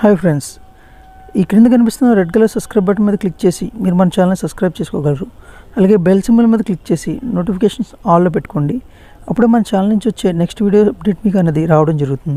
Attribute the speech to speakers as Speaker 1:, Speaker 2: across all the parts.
Speaker 1: hi friends ఈ క్రింద కనిపిస్తున్న రెడ్ కలర్ సబ్స్క్రైబ్ బటన్ మీద క్లిక్ చేసి మీరు మన ఛానల్ సబ్స్క్రైబ్ చేసుకోగలరు అలాగే బెల్ సింబల్ మీద క్లిక్ చేసి నోటిఫికేషన్స్ ఆల్లో పెట్టుకోండి అప్పుడే మన ఛానల్ నుంచి వచ్చే నెక్స్ట్ వీడియో అప్డేట్ మీకు అనేది రావడం జరుగుతుంది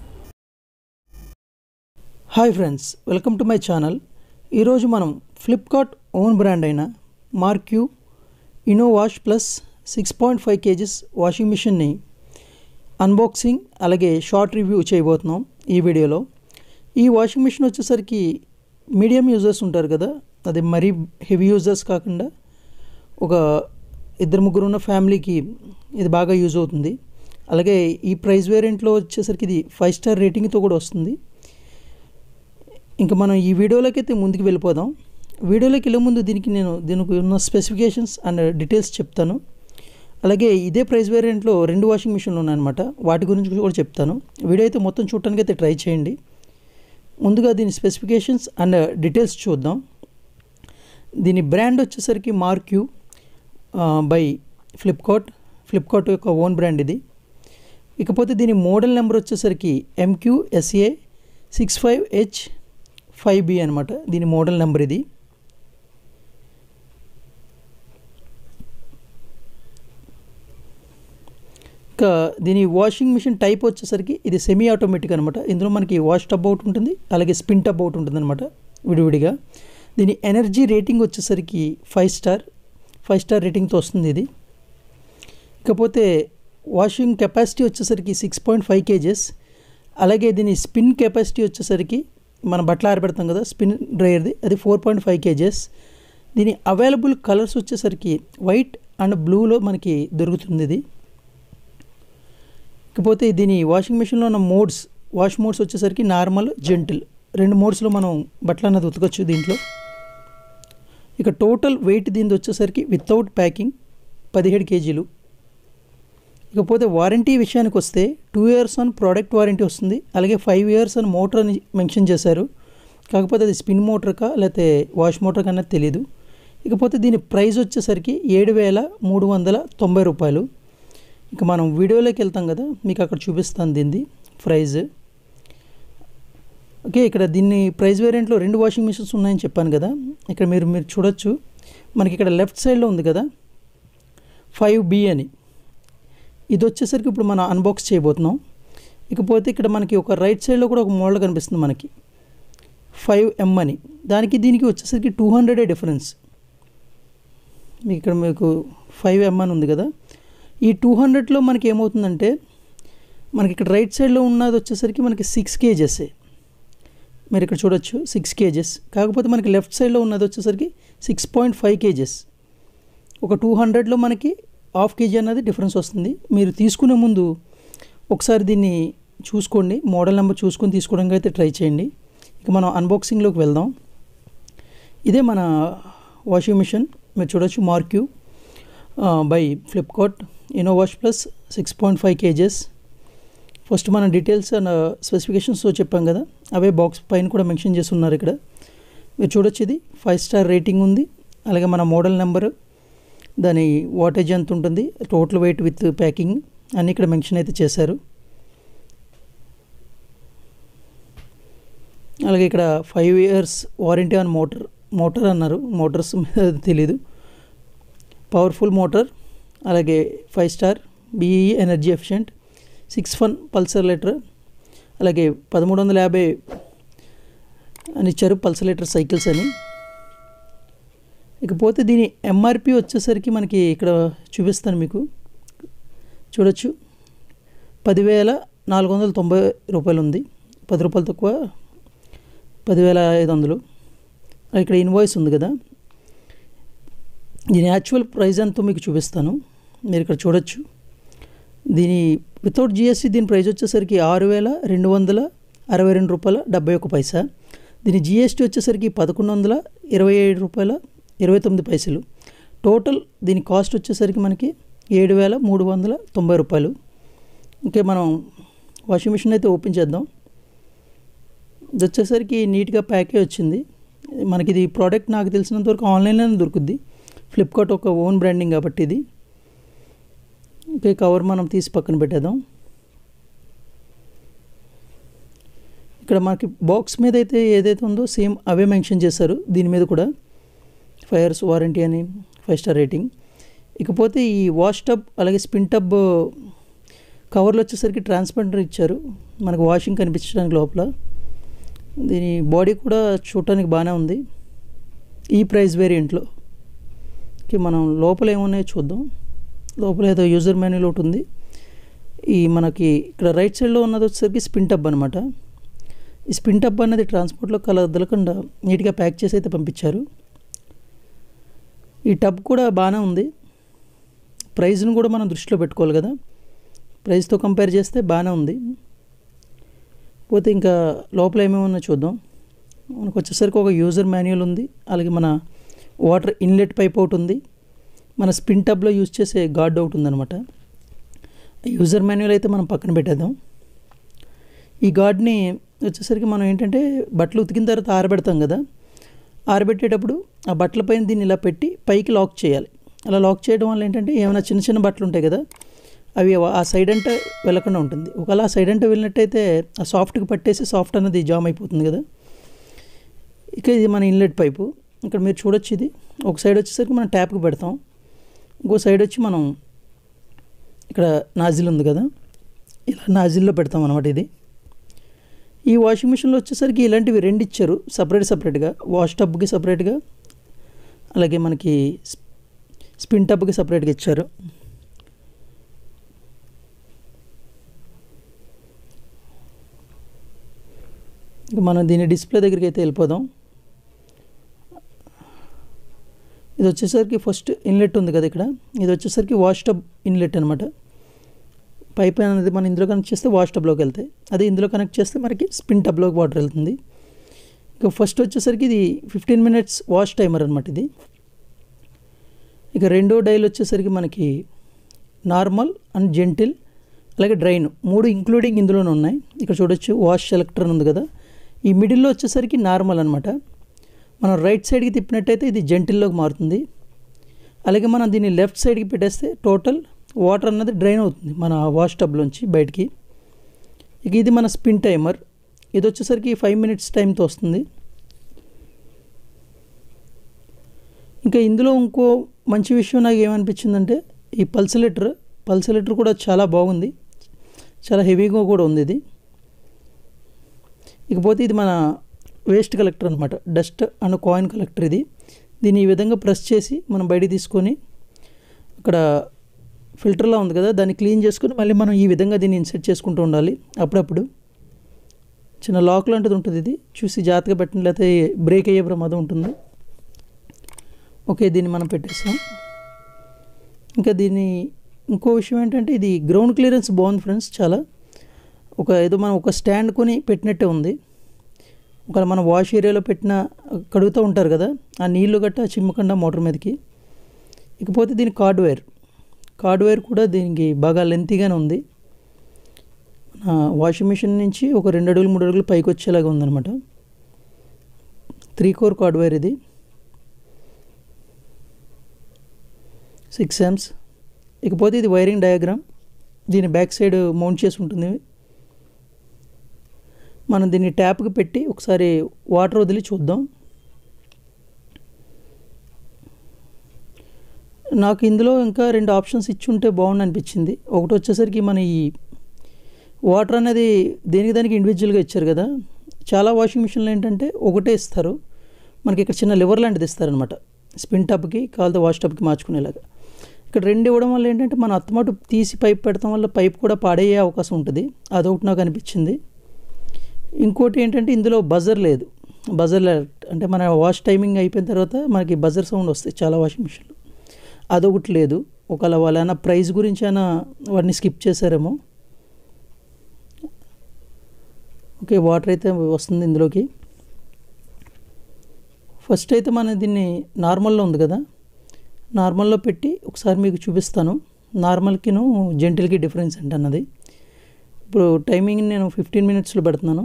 Speaker 1: hi friends welcome to my channel ఈరోజు మనం ఫ్లిప్కార్ట్ ఓన్ బ్రాండ్ అయిన MarQ Innowash plus six point five kgs washing మిషన్ని అన్బాక్సింగ్ అలాగే షార్ట్ రివ్యూ చేయబోతున్నాం ఈ వీడియోలో ఈ వాషింగ్ మిషన్ వచ్చేసరికి మీడియం యూజర్స్ ఉంటారు కదా అది మరీ హెవీ యూజర్స్ కాకుండా ఒక ఇద్దరు ముగ్గురు ఉన్న ఫ్యామిలీకి ఇది బాగా యూజ్ అవుతుంది అలాగే ఈ ప్రైస్ వేరియంట్లో వచ్చేసరికి ఇది ఫైవ్ స్టార్ రేటింగ్తో కూడా వస్తుంది ఇంకా మనం ఈ వీడియోలోకి అయితే ముందుకు వెళ్ళిపోదాం వీడియోలోకి వెళ్ళే ముందు దీనికి నేను దీనికి ఉన్న స్పెసిఫికేషన్స్ అండ్ డీటెయిల్స్ చెప్తాను అలాగే ఇదే ప్రైస్ వేరియంట్లో రెండు వాషింగ్ మిషన్లు ఉన్నాయన్నమాట వాటి గురించి కూడా చెప్తాను వీడియో అయితే మొత్తం చూడటానికి అయితే ట్రై చేయండి ముందుగా దీని స్పెసిఫికేషన్స్ అండ్ డీటెయిల్స్ చూద్దాం దీని బ్రాండ్ వచ్చేసరికి మార్క్యూ బై ఫ్లిప్కార్ట్ ఫ్లిప్కార్ట్ యొక్క ఓన్ బ్రాండ్ ఇది ఇకపోతే దీని మోడల్ నెంబర్ వచ్చేసరికి MQ SA six five H five B అనమాట దీని మోడల్ నెంబర్ ఇది ఇంకా దీని వాషింగ్ మిషన్ టైప్ వచ్చేసరికి ఇది సెమీ ఆటోమేటిక్ అనమాట ఇందులో మనకి వాష్ టబ్ అవుట్ ఉంటుంది అలాగే స్పిన్ టబ్ అవుట్ ఉంటుంది అనమాట విడివిడిగా దీని ఎనర్జీ రేటింగ్ వచ్చేసరికి ఫైవ్ స్టార్ ఫైవ్ స్టార్ రేటింగ్తో వస్తుంది ఇది ఇకపోతే వాషింగ్ కెపాసిటీ వచ్చేసరికి సిక్స్ పాయింట్ ఫైవ్ కేజెస్ అలాగే దీని స్పిన్ కెపాసిటీ వచ్చేసరికి మన బట్టలు ఆరబెడతాం కదా స్పిన్ డ్రైయర్ది అది ఫోర్ పాయింట్ ఫైవ్ కేజెస్ దీని అవైలబుల్ కలర్స్ వచ్చేసరికి వైట్ అండ్ బ్లూలో మనకి దొరుకుతుంది ఇది ఇకపోతే దీని వాషింగ్ మిషన్లో ఉన్న మోడ్స్ వాష్ మోడ్స్ వచ్చేసరికి నార్మల్ జెంటిల్ రెండు మోడ్స్లో మనం బట్టలు అన్నది ఉతకొచ్చు దీంట్లో ఇక టోటల్ వెయిట్ దీనిది వచ్చేసరికి వితౌట్ ప్యాకింగ్ పదిహేడు కేజీలు ఇకపోతే వారంటీ విషయానికి వస్తే two years on product warranty వస్తుంది అలాగే ఫైవ్ ఇయర్స్ అని మోటార్ అని మెన్షన్ చేశారు కాకపోతే అది స్పిన్ మోటార్కా లేకపోతే వాష్ మోటార్ కన్నా తెలీదు ఇకపోతే దీని ప్రైస్ వచ్చేసరికి ఏడు వేల మూడు వందల తొంభై రూపాయలు ఇక మనం వీడియోలోకి వెళ్తాం కదా మీకు అక్కడ చూపిస్తాను దీన్ని ప్రైజ్ ఓకే ఇక్కడ దీన్ని ప్రైస్ వేరియంట్లో రెండు వాషింగ్ మిషన్స్ ఉన్నాయని చెప్పాను కదా ఇక్కడ మీరు మీరు చూడొచ్చు మనకి ఇక్కడ లెఫ్ట్ సైడ్లో ఉంది కదా ఫైవ్ బి అని ఇది వచ్చేసరికి ఇప్పుడు మనం అన్బాక్స్ చేయబోతున్నాం ఇకపోతే ఇక్కడ మనకి ఒక రైట్ సైడ్లో కూడా ఒక మోడల్ కనిపిస్తుంది మనకి ఫైవ్ ఎం అని దానికి దీనికి వచ్చేసరికి టూ హండ్రెడే డిఫరెన్స్ మీకు ఇక్కడ మీకు ఫైవ్ ఎం అని ఉంది కదా ఈ టూ హండ్రెడ్లో మనకి ఏమవుతుందంటే మనకి ఇక్కడ రైట్ సైడ్లో ఉన్నది వచ్చేసరికి మనకి సిక్స్ కేజెస్ మీరు ఇక్కడ చూడొచ్చు సిక్స్ కేజెస్ కాకపోతే మనకి లెఫ్ట్ సైడ్లో ఉన్నది వచ్చేసరికి సిక్స్ పాయింట్ ఫైవ్ కేజెస్ ఒక టూ హండ్రెడ్లో మనకి హాఫ్ కేజీ అన్నది డిఫరెన్స్ వస్తుంది మీరు తీసుకునే ముందు ఒకసారి దీన్ని చూసుకోండి మోడల్ నెంబర్ చూసుకొని తీసుకోవడానికి అయితే ట్రై చేయండి ఇక మనం అన్బాక్సింగ్లోకి వెళ్దాం ఇదే మన వాషింగ్ మిషన్ మీరు చూడొచ్చు MarQ by Flipkart Innowash plus six point five kgs first మన డీటెయిల్స్ అండ్ స్పెసిఫికేషన్స్ చెప్పాం కదా అవే బాక్స్ పైన కూడా మెన్షన్ చేసి ఉన్నారు ఇక్కడ మీరు చూడొచ్చు ఇది ఫైవ్ స్టార్ రేటింగ్ ఉంది అలాగే మన మోడల్ నెంబర్ దాని వాటేజ్ ఎంత ఉంటుంది టోటల్ వెయిట్ విత్ ప్యాకింగ్ అన్నీ ఇక్కడ మెన్షన్ అయితే చేశారు అలాగే ఇక్కడ five years warranty on motor motor అన్నారు మోటార్స్ తెలీదు పవర్ఫుల్ మోటార్ అలాగే five star BE energy efficient six one pulsar litre అలాగే పదమూడు వందల యాభై అని ఇచ్చారు పల్సర్ లీటర్ సైకిల్స్ అని ఇకపోతే దీని ఎంఆర్పి వచ్చేసరికి మనకి ఇక్కడ చూపిస్తాను మీకు చూడొచ్చు పదివేల నాలుగు వందల తొంభై రూపాయలు ఉంది పది రూపాయలు తక్కువ పదివేల ఐదు వందలు ఇక్కడ ఇన్వాయిస్ ఉంది కదా దీని యాక్చువల్ ప్రైస్ ఎంతో మీకు చూపిస్తాను మీరు ఇక్కడ చూడొచ్చు దీని వితౌట్ జిఎస్టీ దీని ప్రైస్ వచ్చేసరికి ఆరు వేల రెండు వందల అరవై రెండు రూపాయల డెబ్బై ఒక పైసా దీని జిఎస్టీ వచ్చేసరికి పదకొండు వందల ఇరవై ఏడు రూపాయల ఇరవై తొమ్మిది పైసలు టోటల్ దీని కాస్ట్ వచ్చేసరికి మనకి ఏడు వేల మూడు వందల తొంభై రూపాయలు ఇంకే మనం వాషింగ్ మిషన్ అయితే ఓపెన్ చేద్దాం ఇది వచ్చేసరికి నీట్గా ప్యాకే వచ్చింది మనకి ఇది ప్రోడక్ట్ నాకు తెలిసినంత వరకు ఆన్లైన్లోనే దొరుకుద్ది ఫ్లిప్కార్ట్ ఒక ఓన్ బ్రాండింగ్ కాబట్టి ఇది ఓకే కవర్ మనం తీసి పక్కన పెట్టేద్దాం ఇక్కడ మనకి బాక్స్ మీద అయితే ఏదైతే ఉందో సేమ్ అవే మెన్షన్ చేశారు దీని మీద కూడా ఫైవ్ ఇయర్స్ వారంటీ అని ఫైవ్ స్టార్ రేటింగ్ ఇకపోతే ఈ వాష్ టబ్ అలాగే స్పిన్ టబ్ కవర్లు వచ్చేసరికి ట్రాన్స్పరెంట్ ఇచ్చారు మనకు వాషింగ్ కనిపించడానికి లోపల దీని బాడీ కూడా చూడటానికి బాగానే ఉంది ఈ ప్రైస్ వేరియంట్లో ఓకే మనం లోపల ఏమున్నాయో చూద్దాం లోపల ఏదో యూజర్ మాన్యువల్ ఒకటి ఉంది ఈ మనకి ఇక్కడ రైట్ సైడ్లో ఉన్నది వచ్చేసరికి స్పిన్ టబ్ అనమాట ఈ స్పిన్ టబ్ అనేది ట్రాన్స్పోర్ట్లో కలదలకుండా నీట్గా ప్యాక్ చేసి అయితే పంపించారు ఈ టబ్ కూడా బాగానే ఉంది ప్రైస్ను కూడా మనం దృష్టిలో పెట్టుకోవాలి కదా ప్రైస్తో కంపేర్ చేస్తే బాగానే ఉంది పోతే ఇంకా లోపల ఏమేమన్నా చూద్దాం మనకు వచ్చేసరికి ఒక యూజర్ మాన్యువల్ ఉంది అలాగే మన వాటర్ ఇన్లెట్ పైప్ ఒకటి ఉంది మన స్పిన్ టబ్లో యూజ్ చేసే గార్డ్ ఒకటి ఉందన్నమాట యూజర్ మాన్యువల్ అయితే మనం పక్కన పెట్టేద్దాం ఈ గార్డ్ని వచ్చేసరికి మనం ఏంటంటే బట్టలు ఉతికిన తర్వాత ఆరబెడతాం కదా ఆరబెట్టేటప్పుడు ఆ బట్టల పైన దీన్ని ఇలా పెట్టి పైకి లాక్ చేయాలి అలా లాక్ చేయడం వల్ల ఏంటంటే ఏమైనా చిన్న చిన్న బట్టలు ఉంటాయి కదా అవి ఆ సైడ్ అంటే వెళ్ళకుండా ఉంటుంది ఒకవేళ ఆ సైడ్ అంటే వెళ్ళినట్టయితే ఆ సాఫ్ట్కి పట్టేసి సాఫ్ట్ అనేది జామ్ అయిపోతుంది కదా ఇక ఇది మన ఇన్లెట్ పైపు ఇక్కడ మీరు చూడొచ్చు ఇది ఒక సైడ్ వచ్చేసరికి మనం ట్యాప్కి పెడతాం ఇంకో సైడ్ వచ్చి మనం ఇక్కడ నాజిల్ ఉంది కదా ఇలా నాజిల్లో పెడతాం అనమాట ఇది ఈ వాషింగ్ మిషన్లో వచ్చేసరికి ఇలాంటివి రెండు ఇచ్చారు సపరేట్ సపరేట్గా వాష్ టబ్కి సపరేట్గా అలాగే మనకి స్పిన్ టబ్కి సపరేట్గా ఇచ్చారు ఇక మనం దీని డిస్ప్లే దగ్గరికి అయితే వెళ్ళిపోదాం ఇది వచ్చేసరికి ఫస్ట్ ఇన్లెట్ ఉంది కదా ఇక్కడ ఇది వచ్చేసరికి వాష్ టబ్ ఇన్లెట్ అనమాట పైప్ అనేది మనం ఇందులో కనెక్ట్ చేస్తే వాష్ టబ్లోకి వెళ్తాయి అదే ఇందులో కనెక్ట్ చేస్తే మనకి స్పిన్ టబ్లోకి వాటర్ వెళ్తుంది ఇక ఫస్ట్ వచ్చేసరికి ఇది ఫిఫ్టీన్ మినిట్స్ వాష్ టైమర్ అనమాట ఇది ఇక రెండో డైల్ వచ్చేసరికి మనకి నార్మల్ అండ్ జెంటిల్ అలాగే డ్రైన్ మూడు ఇంక్లూడింగ్ ఇందులోనే ఉన్నాయి ఇక్కడ చూడొచ్చు వాష్ సెలెక్టర్ ఉంది కదా ఈ మిడిల్లో వచ్చేసరికి నార్మల్ అనమాట మనం రైట్ సైడ్కి తిప్పినట్టయితే ఇది జెంటిల్లోకి మారుతుంది అలాగే మనం దీన్ని లెఫ్ట్ సైడ్కి పెట్టేస్తే టోటల్ వాటర్ అన్నది డ్రైన్ అవుతుంది మన వాష్ టబ్లోంచి బయటికి ఇక ఇది మన స్పిన్ టైమర్ ఇది వచ్చేసరికి ఫైవ్ మినిట్స్ టైంతో వస్తుంది ఇంకా ఇందులో ఇంకో మంచి విషయం నాకు ఏమనిపించిందంటే ఈ పల్సలేటర్ పల్సలేటర్ కూడా చాలా బాగుంది చాలా హెవీగా కూడా ఉంది ఇది ఇకపోతే ఇది మన వేస్ట్ కలెక్టర్ అనమాట డస్ట్ అండ్ కాయిన్ కలెక్టర్ ఇది దీన్ని ఈ విధంగా ప్రెస్ చేసి మనం బయటికి తీసుకొని అక్కడ ఫిల్టర్లా ఉంది కదా దాన్ని క్లీన్ చేసుకొని మళ్ళీ మనం ఈ విధంగా దీన్ని ఇన్సెట్ చేసుకుంటూ ఉండాలి అప్పుడప్పుడు చిన్న లాక్ లాంటిది ఉంటుంది ఇది చూసి జాగ్రత్తగా పెట్టిన లేకపోతే బ్రేక్ అయ్యే ప్రమాదం ఉంటుంది ఓకే దీన్ని మనం పెట్టేసాం ఇంకా దీన్ని ఇంకో విషయం ఏంటంటే ఇది గ్రౌండ్ క్లియరెన్స్ బాగుంది ఫ్రెండ్స్ చాలా ఒక ఏదో మనం ఒక స్టాండ్ కొని పెట్టినట్టే ఉంది ఒక మన వాష్ ఏరియాలో పెట్టిన కడుగుతూ ఉంటారు కదా ఆ నీళ్లు గట్ట చిమ్మకుండా మోటార్ మీదకి ఇకపోతే దీని కార్డ్ వైర్ కార్డ్ వైర్ కూడా దీనికి బాగా లెంతీగానే ఉంది వాషింగ్ మిషన్ నుంచి ఒక రెండు అడుగులు మూడు అడుగులు పైకి వచ్చేలాగా ఉందన్నమాట త్రీ కోర్ కార్డ్ వైర్ ఇది సిక్స్ ఎమ్స్ ఇకపోతే ఇది వైరింగ్ డయాగ్రామ్ దీని బ్యాక్ సైడ్ మౌంట్ చేసి ఉంటుంది మనం దీన్ని ట్యాప్కి పెట్టి ఒకసారి వాటర్ వదిలి చూద్దాం నాకు ఇందులో ఇంకా రెండు ఆప్షన్స్ ఇచ్చి ఉంటే బాగుండు అనిపించింది ఒకటి వచ్చేసరికి మన ఈ వాటర్ అనేది దేనికి దానికి ఇండివిజువల్గా ఇచ్చారు కదా చాలా వాషింగ్ మిషన్లు ఏంటంటే ఒకటే ఇస్తారు మనకి ఇక్కడ చిన్న లివర్ లాంటిది ఇస్తారనమాట స్పిన్ టబ్కి కాలితే వాష్ టబ్కి మార్చుకునేలాగా ఇక్కడ రెండు ఇవ్వడం వల్ల ఏంటంటే మన అత్తమాటు తీసి పైప్ పెడతాం వల్ల పైప్ కూడా పాడయ్యే అవకాశం ఉంటుంది అదొకటి నాకు అనిపించింది ఇంకోటి ఏంటంటే ఇందులో బజర్ లేదు బజర్ అంటే మన వాష్ టైమింగ్ అయిపోయిన తర్వాత మనకి బజర్ సౌండ్ వస్తాయి చాలా వాషింగ్ మిషన్లు అదొకటి లేదు ఒకవేళ వాళ్ళైనా ప్రైస్ గురించి అయినా వాటిని స్కిప్ చేశారేమో ఓకే వాటర్ అయితే వస్తుంది ఇందులోకి ఫస్ట్ అయితే మన దీన్ని నార్మల్లో ఉంది కదా నార్మల్లో పెట్టి ఒకసారి మీకు చూపిస్తాను నార్మల్కిను జెంటిల్కి డిఫరెన్స్ ఏంటి అన్నది ఇప్పుడు టైమింగ్ నేను ఫిఫ్టీన్ మినిట్స్లో పెడుతున్నాను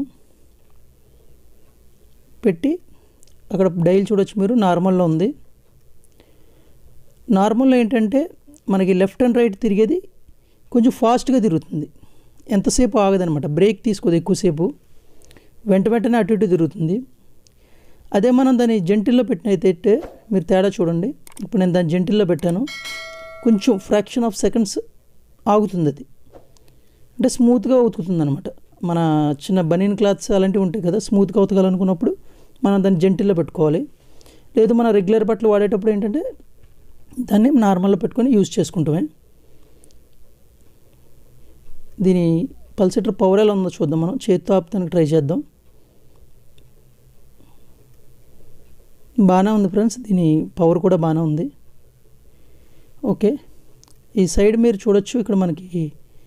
Speaker 1: పెట్టి అక్కడ డైల్ చూడొచ్చు మీరు నార్మల్లో ఉంది నార్మల్లో ఏంటంటే మనకి లెఫ్ట్ అండ్ రైట్ తిరిగేది కొంచెం ఫాస్ట్గా తిరుగుతుంది ఎంతసేపు ఆగదనమాట బ్రేక్ తీసుకోదు ఎక్కువసేపు వెంట వెంటనే అటు ఇటు తిరుగుతుంది అదే మనం దాన్ని జెంటిల్లో పెట్టినైతే మీరు తేడా చూడండి ఇప్పుడు నేను దాన్ని జెంటిల్లో పెట్టాను కొంచెం ఫ్రాక్షన్ ఆఫ్ సెకండ్స్ ఆగుతుంది అది అంటే స్మూత్గా ఉతుకుతుంది అనమాట మన చిన్న బనీన్ క్లాత్స్ అలాంటివి ఉంటాయి కదా స్మూత్గా ఉతకాలనుకున్నప్పుడు మనం దాన్ని జెంటిల్లో పెట్టుకోవాలి లేదు మన రెగ్యులర్ బట్టలు వాడేటప్పుడు ఏంటంటే దాన్ని నార్మల్గా పెట్టుకొని యూజ్ చేసుకుంటామే దీని పల్సెటర్ పవర్ ఎలా ఉందో చూద్దాం మనం చేతితో ఆపుతానికి ట్రై చేద్దాం బాగానే ఉంది ఫ్రెండ్స్ దీని పవర్ కూడా బాగానే ఉంది ఓకే ఈ సైడ్ మీరు చూడొచ్చు ఇక్కడ మనకి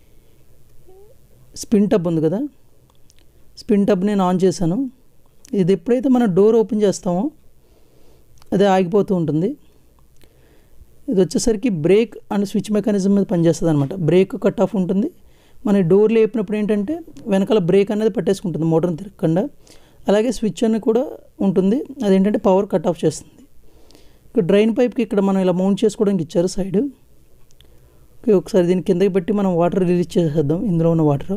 Speaker 1: స్పిన్ టబ్ ఉంది కదా స్పిన్ టబ్ నేను ఆన్ చేశాను ఇది ఎప్పుడైతే మనం డోర్ ఓపెన్ చేస్తామో అదే ఆగిపోతూ ఉంటుంది ఇది వచ్చేసరికి బ్రేక్ అండ్ స్విచ్ మెకానిజం మీద పనిచేస్తుంది అనమాట బ్రేక్ కట్ ఆఫ్ ఉంటుంది మన డోర్ లేపినప్పుడు ఏంటంటే వెనకాల బ్రేక్ అనేది పట్టేసుకుంటుంది మోటార్ని తిరగకుండా అలాగే స్విచ్ అని కూడా ఉంటుంది అదేంటంటే పవర్ కట్ ఆఫ్ చేస్తుంది ఇక్కడ డ్రైన్ పైప్కి ఇక్కడ మనం ఇలా మౌంట్ చేసుకోవడానికి ఇచ్చారు సైడ్ ఓకే ఒకసారి దీన్ని కిందకి పెట్టి మనం వాటర్ రిలీజ్ చేసేద్దాం ఇందులో ఉన్న వాటర్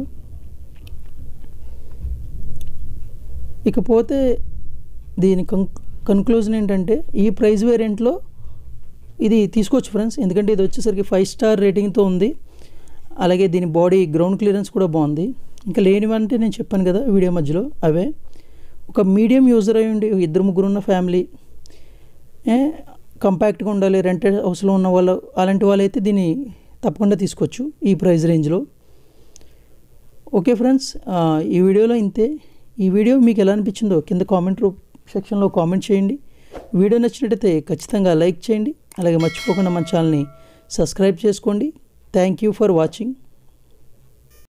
Speaker 1: ఇకపోతే దీని కన్ కన్క్లూజన్ ఏంటంటే ఈ ప్రైస్ వేరియంట్లో ఇది తీసుకోవచ్చు ఫ్రెండ్స్ ఎందుకంటే ఇది వచ్చేసరికి ఫైవ్ స్టార్ రేటింగ్తో ఉంది అలాగే దీని బాడీ గ్రౌండ్ క్లియరెన్స్ కూడా బాగుంది ఇంకా లేనివంటే నేను చెప్పాను కదా వీడియో మధ్యలో అవే ఒక మీడియం యూజర్ అయి ఉండి ఇద్దరు ముగ్గురు ఉన్న ఫ్యామిలీ కంపాక్ట్గా ఉండాలి రెంటెడ్ హౌస్లో ఉన్న వాళ్ళు అలాంటి వాళ్ళైతే దీన్ని తప్పకుండా తీసుకోవచ్చు ఈ ప్రైస్ రేంజ్లో ఓకే ఫ్రెండ్స్ ఈ వీడియోలో ఇంతే ఈ వీడియో మీకు ఎలా అనిపించిందో కింద కామెంట్ రూప్ సెక్షన్లో కామెంట్ చేయండి వీడియో నచ్చినట్టయితే ఖచ్చితంగా లైక్ చేయండి అలాగే మర్చిపోకుండా మన ఛానల్ని సబ్స్క్రైబ్ చేసుకోండి థ్యాంక్ యూ ఫర్ వాచింగ్